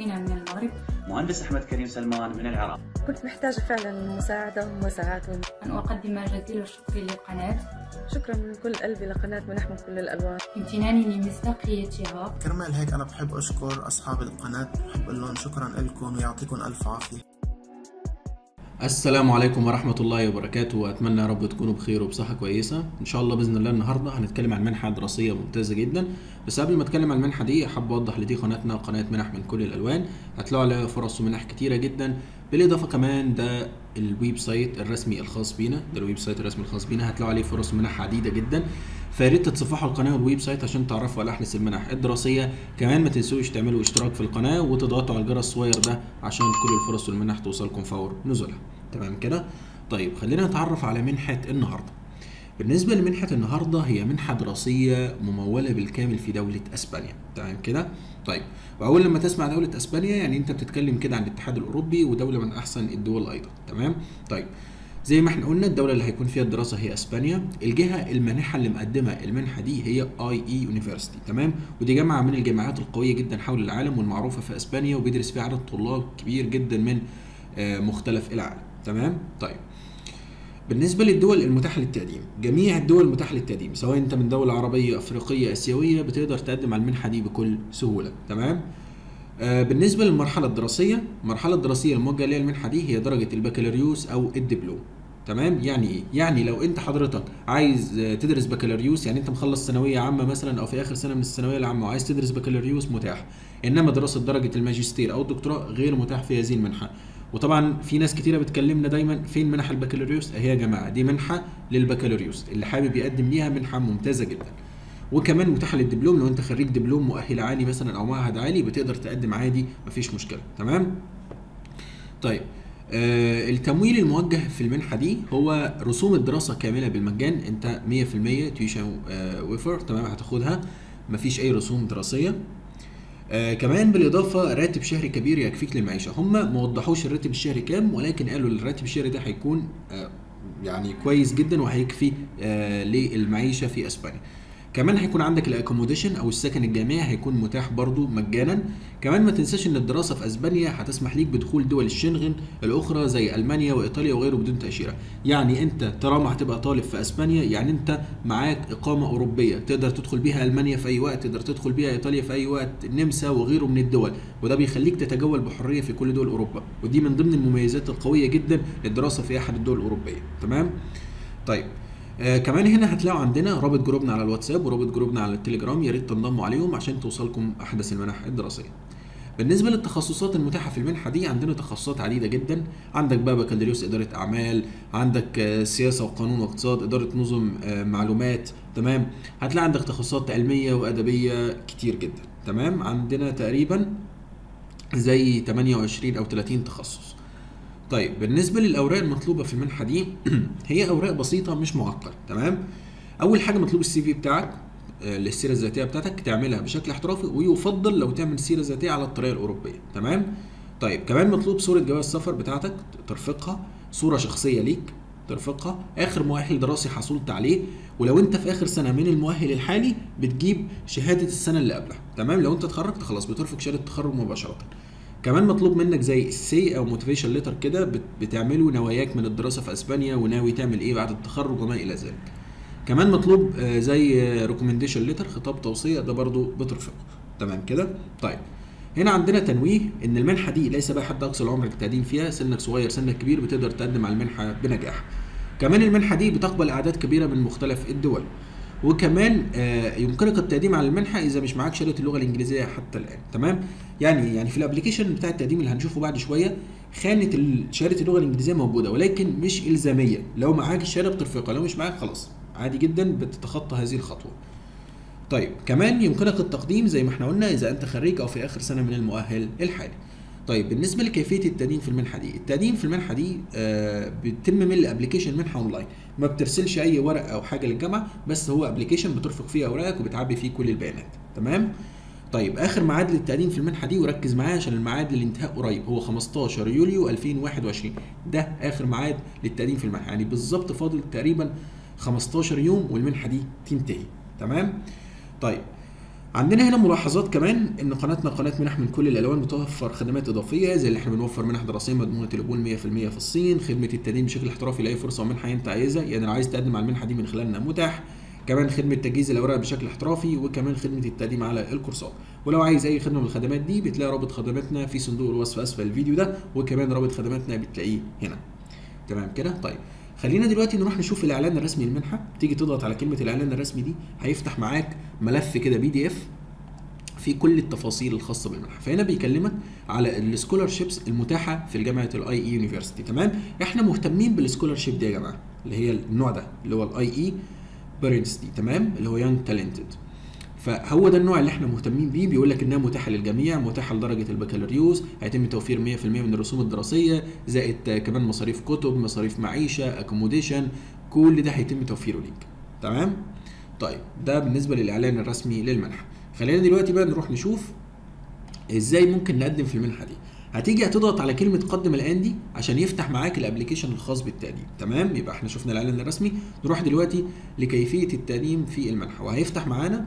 أخينا من المغرب مهندس أحمد كريم سلمان من العراق كنت محتاجة فعلا مساعدة ومساعات أن أقدم جزيل الشكر للقناة شكرا من كل قلبي لقناة منح من كل الألوان امتناني لمصداقيتها كرمال هيك أنا بحب أشكر أصحاب القناة بحب أقول لهم شكرا لكم ويعطيكم ألف عافية السلام عليكم ورحمة الله وبركاته وأتمنى يا رب تكونوا بخير وبصحة كويسة إن شاء الله بإذن الله النهاردة هنتكلم عن منحة دراسية ممتازة جدا بس قبل ما أتكلم عن المنحة دي أحب أوضح لدي قناتنا قناة منح من كل الألوان هتلاقوا عليها فرص ومنح كتيرة جدا بالإضافة كمان ده الويب سايت الرسمي الخاص بينا ده الويب سايت الرسمي الخاص بينا هتلاقوا عليه فرص ومنح عديدة جدا فيا ريت تتصفحوا القناه والويب سايت عشان تعرفوا على احدث المنح الدراسيه كمان ما تنسوش تعملوا اشتراك في القناه وتضغطوا على الجرس الصغير ده عشان كل الفرص والمنح توصلكم فور نزولها تمام كده طيب خلينا نتعرف على منحه النهارده بالنسبة لمنحة النهاردة هي منحة دراسية ممولة بالكامل في دولة أسبانيا تمام كده؟ طيب وأول لما تسمع دولة أسبانيا يعني أنت بتتكلم كده عن الاتحاد الأوروبي ودولة من أحسن الدول أيضا تمام؟ طيب زي ما احنا قلنا الدولة اللي هيكون فيها الدراسة هي اسبانيا، الجهة المانحة اللي مقدمة المنحة دي هي اي اي يونيفرستي، تمام؟ ودي جامعة من الجامعات القوية جدا حول العالم والمعروفة في اسبانيا وبيدرس فيها عدد طلاب كبير جدا من آه، مختلف العالم، تمام؟ طيب بالنسبة للدول المتاحة للتقديم، جميع الدول المتاحة للتقديم سواء انت من دولة عربية افريقية اسيوية بتقدر تقدم على المنحة دي بكل سهولة، تمام؟ آه، بالنسبة للمرحلة الدراسية، المرحلة الدراسية الموجهة ليها المنحة دي هي درجة البكالوريوس أو الدبلوم. تمام؟ يعني إيه؟ يعني لو أنت حضرتك عايز آه، تدرس بكالوريوس يعني أنت مخلص ثانوية عامة مثلا أو في آخر سنة من الثانوية العامة وعايز تدرس بكالوريوس متاح. إنما دراسة درجة الماجستير أو الدكتوراه غير متاح في هذه المنحة. وطبعا في ناس كتيرة بتكلمنا دايما فين منح البكالوريوس؟ أهي يا جماعة دي منحة للبكالوريوس اللي حابب يقدم ليها منحة ممتازة جدا. وكمان متاحه للدبلوم لو انت خريج دبلوم مؤهل عالي مثلا او معهد عالي بتقدر تقدم عادي مفيش مشكله تمام طيب آه التمويل الموجه في المنحه دي هو رسوم الدراسه كامله بالمجان انت 100% تيوشن آه ويفر تمام هتاخدها مفيش اي رسوم دراسيه آه كمان بالاضافه راتب شهري كبير يكفيك للمعيشه هم ما وضحوش الراتب الشهري كام ولكن قالوا الراتب الشهري ده هيكون آه يعني كويس جدا وهيكفي آه للمعيشه في اسبانيا كمان هيكون عندك الاكوموديشن او السكن الجامعي هيكون متاح برضو مجانا كمان ما تنساش ان الدراسه في اسبانيا هتسمح ليك بدخول دول الشنغن الاخرى زي المانيا وايطاليا وغيره بدون تاشيره يعني انت طالما هتبقى طالب في اسبانيا يعني انت معاك اقامه اوروبيه تقدر تدخل بيها المانيا في اي وقت تقدر تدخل بيها ايطاليا في اي وقت النمسا وغيره من الدول وده بيخليك تتجول بحريه في كل دول اوروبا ودي من ضمن المميزات القويه جدا للدراسه في احد الدول الاوروبيه تمام طيب آه كمان هنا هتلاقوا عندنا رابط جروبنا على الواتساب ورابط جروبنا على التليجرام يا ريت تنضموا عليهم عشان توصلكم احدث المنح الدراسيه. بالنسبه للتخصصات المتاحه في المنحه دي عندنا تخصصات عديده جدا عندك بقى بكالوريوس اداره اعمال عندك آه سياسه وقانون واقتصاد اداره نظم آه معلومات تمام هتلاقي عندك تخصصات علميه وادبيه كتير جدا تمام عندنا تقريبا زي 28 او 30 تخصص طيب بالنسبه للاوراق المطلوبه في المنحه دي هي اوراق بسيطه مش معقده تمام اول حاجه مطلوب السي في بتاعك آه، للسيره الذاتيه بتاعتك تعملها بشكل احترافي ويفضل لو تعمل سيره ذاتيه على الطريقه الاوروبيه تمام طيب كمان مطلوب صوره جواز سفر بتاعتك ترفقها صوره شخصيه ليك ترفقها اخر مؤهل دراسي حصلت عليه ولو انت في اخر سنه من المؤهل الحالي بتجيب شهاده السنه اللي قبلها تمام لو انت اتخرجت خلاص بترفق شهاده التخرج مباشره كمان مطلوب منك زي السي او موتيفيشن ليتر كده بت- بتعمله نواياك من الدراسه في اسبانيا وناوي تعمل ايه بعد التخرج وما الى ذلك كمان مطلوب آه، زي ريكومنديشن ليتر خطاب توصيه ده برضو بترفقه تمام كده طيب هنا عندنا تنويه ان المنحه دي ليس بقى حد اقصى العمر للتقديم فيها سنك صغير سنك كبير بتقدر تقدم على المنحه بنجاح كمان المنحه دي بتقبل اعداد كبيره من مختلف الدول وكمان آه، يمكنك التقديم على المنحه اذا مش معاك شهاده اللغه الانجليزيه حتى الان تمام يعني يعني في الابلكيشن بتاع التقديم اللي هنشوفه بعد شويه خانه ال- شهاده اللغه الانجليزيه موجوده ولكن مش الزاميه لو معاك الشهاده بترفقها لو مش معاك خلاص عادي جدا بتتخطى هذه الخطوه طيب كمان يمكنك التقديم زي ما احنا قلنا اذا انت خريج او في اخر سنه من المؤهل الحالي طيب بالنسبه لكيفيه التقديم في المنحه دي التقديم في المنحه دي آه بيتم من الابلكيشن منحه اونلاين ما بترسلش اي ورق او حاجه للجامعه بس هو ابلكيشن بترفق فيه اوراقك وبتعبي فيه كل البيانات تمام طيب اخر ميعاد للتقديم في المنحه دي وركز معايا عشان الميعاد للانتهاء قريب هو 15 يوليو 2021 ده اخر ميعاد للتقديم في المنحه يعني بالظبط فاضل تقريبا 15 يوم والمنحه دي تنتهي تمام طيب عندنا هنا ملاحظات كمان ان قناتنا قناه منح من كل الالوان بتوفر خدمات اضافيه زي اللي احنا بنوفر منح دراسيه مضمونه القبول 100% في الصين خدمه التقديم بشكل احترافي لاي فرصه ومنحه انت عايزها يعني لو عايز تقدم على المنحه دي من خلالنا متاح كمان خدمه تجهيز الاوراق بشكل احترافي وكمان خدمه التقديم على الكورسات ولو عايز اي خدمه من الخدمات دي بتلاقي رابط خدماتنا في صندوق الوصف اسفل الفيديو ده وكمان رابط خدماتنا بتلاقيه هنا تمام كده طيب خلينا دلوقتي نروح نشوف الاعلان الرسمي للمنحه تيجي تضغط على كلمه الاعلان الرسمي دي هيفتح معاك ملف كده بي دي اف في كل التفاصيل الخاصه بالمنحه فهنا بيكلمك على السكولارشيبس المتاحه في جامعه الاي اي يونيفرسيتي تمام احنا مهتمين بالسكولارشيب دي يا جماعه اللي هي النوع ده اللي هو الاي اي بيرنستي تمام اللي هو يانج تالنتد فهو ده النوع اللي احنا مهتمين بيه بيقول لك انها متاحه للجميع متاحه لدرجه البكالوريوس هيتم توفير 100% من الرسوم الدراسيه زائد كمان مصاريف كتب مصاريف معيشه اكوموديشن كل ده هيتم توفيره ليك تمام طيب ده بالنسبه للاعلان الرسمي للمنحه خلينا دلوقتي بقى نروح نشوف ازاي ممكن نقدم في المنحه دي هتيجي هتضغط على كلمه قدم الان دي عشان يفتح معاك الابلكيشن الخاص بالتقديم تمام يبقى احنا شفنا الاعلان الرسمي نروح دلوقتي لكيفيه التقديم في المنحه وهيفتح معانا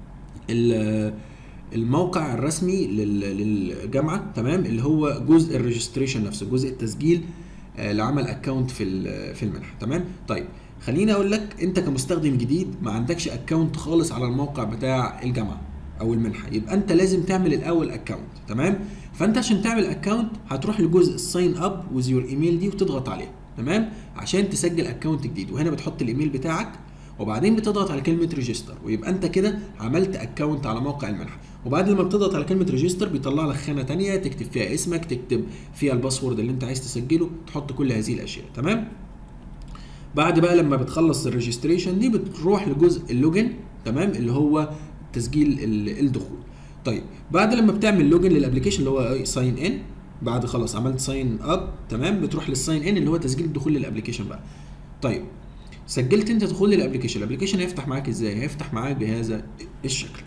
الموقع الرسمي للجامعه تمام اللي هو جزء الريجستريشن نفسه جزء التسجيل لعمل اكونت في في المنحه تمام طيب خليني اقول لك انت كمستخدم جديد ما عندكش اكونت خالص على الموقع بتاع الجامعه او المنحه يبقى انت لازم تعمل الاول اكونت تمام فانت عشان تعمل اكونت هتروح لجزء الساين اب ويز يور ايميل دي وتضغط عليه تمام عشان تسجل اكونت جديد وهنا بتحط الايميل بتاعك وبعدين بتضغط على كلمه ريجستر ويبقى انت كده عملت اكونت على موقع المنحه وبعد لما بتضغط على كلمه ريجستر بيطلع لك خانه ثانيه تكتب فيها اسمك تكتب فيها الباسورد اللي انت عايز تسجله تحط كل هذه الاشياء تمام بعد بقى لما بتخلص الريجستريشن دي بتروح لجزء اللوجن تمام اللي هو تسجيل الدخول طيب بعد لما بتعمل لوجن للابلكيشن اللي هو ساين ان بعد خلاص عملت ساين اب تمام بتروح للساين ان اللي هو تسجيل الدخول للابلكيشن بقى طيب سجلت انت دخول للابلكيشن الابلكيشن هيفتح معاك ازاي هيفتح معاك بهذا الشكل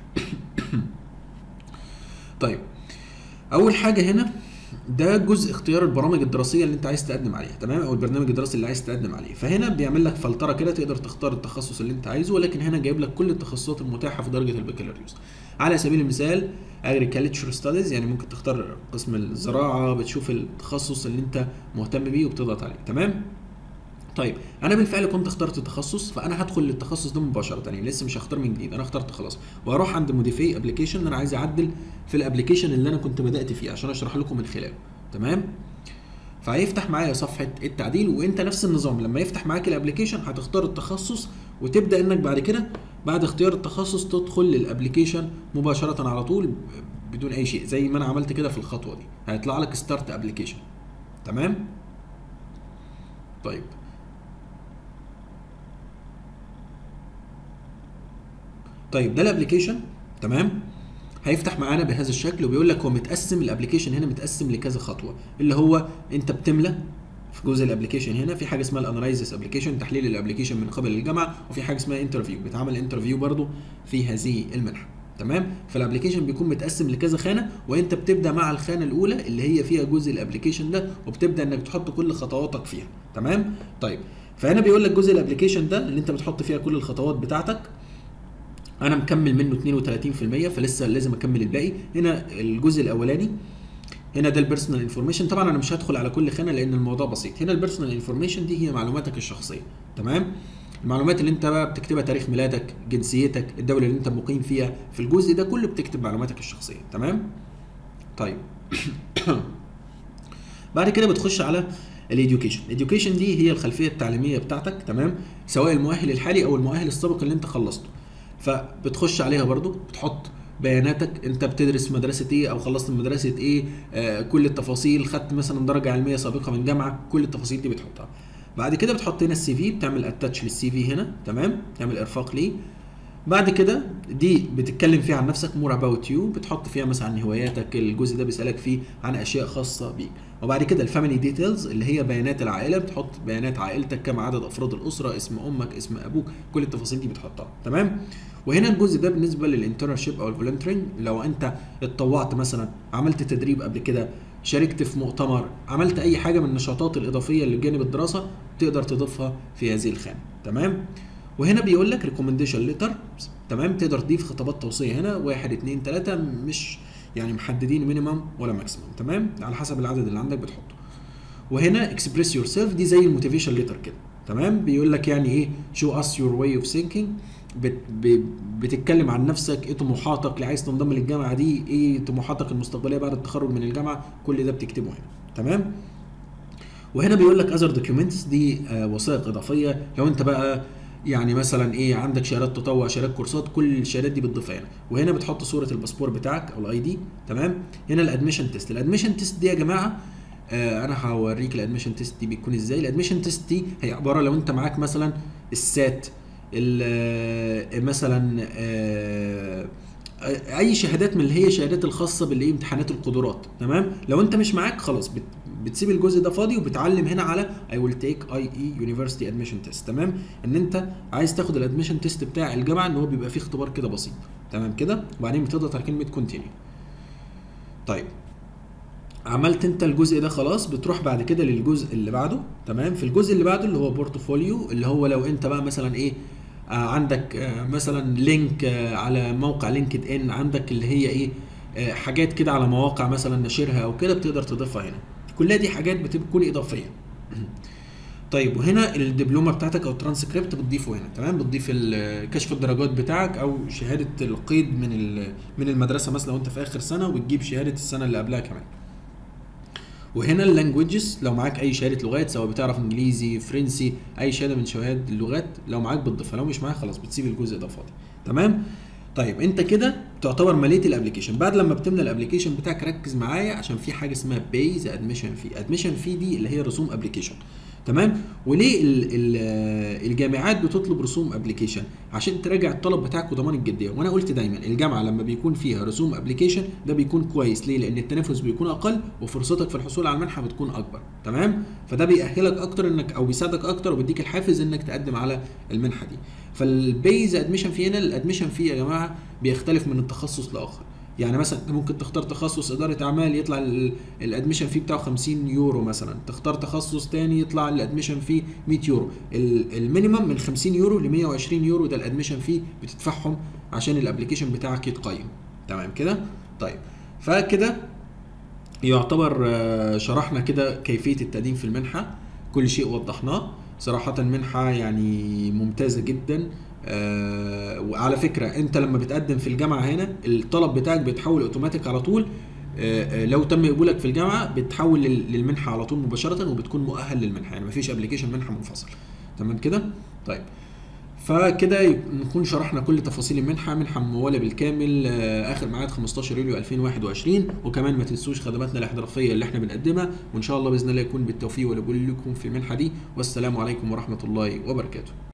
طيب اول حاجه هنا ده جزء اختيار البرامج الدراسيه اللي انت عايز تقدم عليها تمام او البرنامج الدراسي اللي عايز تقدم عليه فهنا بيعمل لك فلتره كده تقدر تختار التخصص اللي انت عايزه ولكن هنا جايب لك كل التخصصات المتاحه في درجه البكالوريوس على سبيل المثال agriculture ستاديز يعني ممكن تختار قسم الزراعه بتشوف التخصص اللي انت مهتم بيه وبتضغط عليه تمام طيب انا بالفعل كنت اخترت تخصص فانا هدخل للتخصص ده مباشره يعني لسه مش هختار من جديد انا اخترت خلاص واروح عند موديفاي ابلكيشن انا عايز اعدل في الابلكيشن اللي انا كنت بدات فيه عشان اشرح لكم من خلاله تمام فهيفتح معايا صفحه التعديل وانت نفس النظام لما يفتح معاك الابلكيشن هتختار التخصص وتبدا انك بعد كده بعد اختيار التخصص تدخل للابلكيشن مباشره على طول بدون اي شيء زي ما انا عملت كده في الخطوه دي هيطلع لك ستارت ابلكيشن تمام طيب طيب ده الابلكيشن تمام هيفتح معانا بهذا الشكل وبيقول لك هو متقسم الابلكيشن هنا متقسم لكذا خطوه اللي هو انت بتملى في جزء الابلكيشن هنا في حاجه اسمها الاناليزس ابلكيشن تحليل الابلكيشن من قبل الجامعه وفي حاجه اسمها انترفيو بيتعمل انترفيو برضو في هذه المنحه تمام فالابلكيشن بيكون متقسم لكذا خانه وانت بتبدا مع الخانه الاولى اللي هي فيها جزء الابلكيشن ده وبتبدا انك تحط كل خطواتك فيها تمام طيب فهنا بيقول لك جزء الابلكيشن ده اللي انت بتحط فيها كل الخطوات بتاعتك انا مكمل منه 32% فلسه لازم اكمل الباقي هنا الجزء الاولاني هنا ده البيرسونال انفورميشن طبعا انا مش هدخل على كل خانه لان الموضوع بسيط هنا البيرسونال انفورميشن دي هي معلوماتك الشخصيه تمام المعلومات اللي انت بقى بتكتبها تاريخ ميلادك جنسيتك الدوله اللي انت مقيم فيها في الجزء ده كله بتكتب معلوماتك الشخصيه تمام طيب بعد كده بتخش على الاديوكيشن الاديوكيشن دي هي الخلفيه التعليميه بتاعتك تمام سواء المؤهل الحالي او المؤهل السابق اللي انت خلصته فبتخش عليها برضو بتحط بياناتك انت بتدرس في مدرسه ايه او خلصت من مدرسه ايه آه كل التفاصيل خدت مثلا درجه علميه سابقه من جامعه كل التفاصيل دي بتحطها بعد كده بتحط هنا السي في بتعمل اتاتش للسي في هنا تمام تعمل ارفاق ليه بعد كده دي بتتكلم فيها عن نفسك مور اباوت يو بتحط فيها مثلا عن هواياتك الجزء ده بيسالك فيه عن اشياء خاصه بيك وبعد كده الفاميلي ديتيلز اللي هي بيانات العائله بتحط بيانات عائلتك كم عدد افراد الاسره اسم امك اسم ابوك كل التفاصيل دي بتحطها تمام وهنا الجزء ده بالنسبه للانترنشيب او الفولنترنج لو انت اتطوعت مثلا عملت تدريب قبل كده شاركت في مؤتمر عملت اي حاجه من النشاطات الاضافيه اللي بجانب الدراسه تقدر تضيفها في هذه الخانه تمام وهنا بيقول لك ريكومنديشن ليتر تمام تقدر تضيف خطابات توصيه هنا واحد اتنين تلاته مش يعني محددين مينيمم ولا ماكسيمم تمام على حسب العدد اللي عندك بتحطه وهنا اكسبريس يور سيلف دي زي الموتيفيشن ليتر كده تمام بيقول لك يعني ايه شو اس يور واي اوف ثينكينج بتتكلم عن نفسك ايه طموحاتك اللي عايز تنضم للجامعه دي ايه طموحاتك المستقبليه بعد التخرج من الجامعه كل ده بتكتبه هنا تمام وهنا بيقول لك اذر دوكيومنتس دي آه وثائق اضافيه لو انت بقى يعني مثلا ايه عندك شهادات تطوع شهادات كورسات كل الشهادات دي بتضيفها هنا وهنا بتحط صوره الباسبور بتاعك او الاي دي تمام هنا الادميشن تيست الادميشن تيست دي يا جماعه آه انا هوريك الادميشن تيست دي بيكون ازاي الادميشن تيست دي هي عباره لو انت معاك مثلا السات مثلا آه اي شهادات من اللي هي شهادات الخاصه بالايه امتحانات القدرات تمام لو انت مش معاك خلاص بت بتسيب الجزء ده فاضي وبتعلم هنا على اي ويل تيك اي اي يونيفرسيتي ادميشن تيست تمام ان انت عايز تاخد الادميشن تيست بتاع الجامعه ان هو بيبقى فيه اختبار كده بسيط تمام كده وبعدين بتضغط على كلمه كونتينيو طيب عملت انت الجزء ده خلاص بتروح بعد كده للجزء اللي بعده تمام في الجزء اللي بعده اللي هو بورتفوليو اللي هو لو انت بقى مثلا ايه آه عندك آه مثلا لينك آه على موقع لينكد ان عندك اللي هي ايه آه حاجات كده على مواقع مثلا نشرها او كده بتقدر تضيفها هنا كلها دي حاجات بتكون اضافيه طيب وهنا الدبلومه بتاعتك او الترانسكريبت بتضيفه هنا تمام بتضيف كشف الدرجات بتاعك او شهاده القيد من من المدرسه مثلا لو انت في اخر سنه وتجيب شهاده السنه اللي قبلها كمان وهنا اللانجوجز لو معاك اي شهاده لغات سواء بتعرف انجليزي فرنسي اي شهاده من شهادات اللغات لو معاك بتضيفها لو مش معاك خلاص بتسيب الجزء ده فاضي تمام طيب انت كده تعتبر مليت الابلكيشن بعد لما بتملى الابلكيشن بتاعك ركز معايا عشان في حاجه اسمها بيز ادميشن في ادميشن في دي اللي هي رسوم ابلكيشن تمام وليه ال ال الجامعات بتطلب رسوم ابلكيشن عشان تراجع الطلب بتاعك وضمان الجديه وانا قلت دايما الجامعه لما بيكون فيها رسوم ابلكيشن ده بيكون كويس ليه لان التنافس بيكون اقل وفرصتك في الحصول على المنحه بتكون اكبر تمام فده بيأهلك اكتر انك او بيساعدك اكتر وبيديك الحافز انك تقدم على المنحه دي فالبيز ادميشن في هنا الادميشن فيه يا جماعه بيختلف من التخصص لاخر يعني مثلا ممكن تختار تخصص اداره اعمال يطلع الادميشن فيه بتاعه 50 يورو مثلا تختار تخصص تاني يطلع الادميشن فيه 100 يورو المينيمم من 50 يورو ل 120 يورو ده الادميشن فيه بتدفعهم عشان الابلكيشن بتاعك يتقيم تمام كده طيب فكده يعتبر شرحنا كده كيفيه التقديم في المنحه كل شيء وضحناه صراحه منحه يعني ممتازه جدا آه وعلى فكره انت لما بتقدم في الجامعه هنا الطلب بتاعك بيتحول اوتوماتيك على طول آه آه لو تم قبولك في الجامعه بتحول للمنحه على طول مباشره وبتكون مؤهل للمنحه يعني مفيش ابلكيشن منحه منفصل تمام كده طيب فكده نكون شرحنا كل تفاصيل المنحه منحه مموله بالكامل اخر ميعاد 15 يوليو 2021 وكمان ما تنسوش خدماتنا الاحترافيه اللي احنا بنقدمها وان شاء الله باذن الله يكون بالتوفيق ولكم في المنحه دي والسلام عليكم ورحمه الله وبركاته